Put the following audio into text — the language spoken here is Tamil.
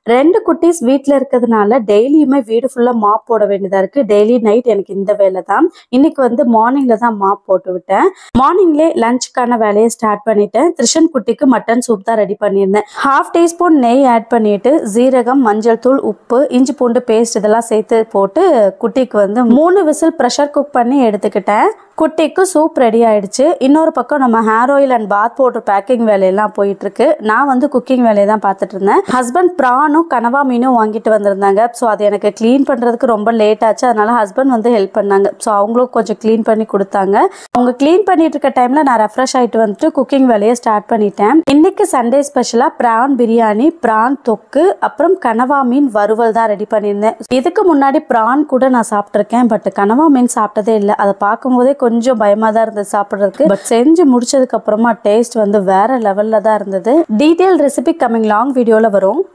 ரெண்டு குட்டீஸ் வீட்டில் இருக்கிறதுனால டெய்லியுமே வீடு ஃபுல்லாக மாப் போட வேண்டியதாக இருக்குது டெய்லி நைட் எனக்கு இந்த வேலை தான் இன்னைக்கு வந்து மார்னிங்கில் தான் மாப் போட்டு விட்டேன் மார்னிங்லே லஞ்சுக்கான வேலையை ஸ்டார்ட் பண்ணிட்டேன் திருஷன் குட்டிக்கு மட்டன் சூப் தான் ரெடி பண்ணியிருந்தேன் ஹாஃப் டீஸ்பூன் நெய் ஆட் பண்ணிட்டு ஜீரகம் மஞ்சள் தூள் உப்பு இஞ்சி பூண்டு பேஸ்ட் இதெல்லாம் சேர்த்து போட்டு குட்டிக்கு வந்து மூணு விசில் ப்ரெஷர் குக் பண்ணி எடுத்துக்கிட்டேன் குட்டிக்கு சூப் ரெடி ஆயிடுச்சு இன்னொரு பக்கம் நம்ம hair oil and bath powder packing வேலையெல்லாம் போயிட்டு இருக்கு நான் வந்து குக்கிங் வேலையை தான் பார்த்துட்டு இருந்தேன் ஹஸ்பண்ட் ப்ரானும் கனவா மீனும் வாங்கிட்டு வந்திருந்தாங்க ஸோ அது எனக்கு க்ளீன் பண்ணுறதுக்கு ரொம்ப லேட் ஆச்சு அதனால ஹஸ்பண்ட் வந்து ஹெல்ப் பண்ணாங்க ஸோ அவங்களும் கொஞ்சம் க்ளீன் பண்ணி கொடுத்தாங்க அவங்க க்ளீன் பண்ணிட்டு இருக்க டைம்ல நான் ரெஃப்ரெஷ் ஆயிட்டு வந்துட்டு குக்கிங் வேலையை ஸ்டார்ட் பண்ணிட்டேன் இன்னைக்கு சண்டே ஸ்பெஷலாக ப்ரான் பிரியாணி ப்ரான் தொக்கு அப்புறம் கனவா மீன் வறுவல் தான் ரெடி பண்ணியிருந்தேன் இதுக்கு முன்னாடி ப்ரான் கூட நான் சாப்பிட்ருக்கேன் பட் கனவா மீன் சாப்பிட்டதே இல்லை அதை பார்க்கும்போதே கொஞ்சம் பயமா தான் இருந்தது சாப்பிட்றதுக்கு பட் செஞ்சு முடிச்சதுக்கு அப்புறமா டேஸ்ட் வந்து வேற லெவல்ல தான் இருந்தது டீட்டெயில் ரெசிபி கம்மிங் லாங் வீடியோல வரும்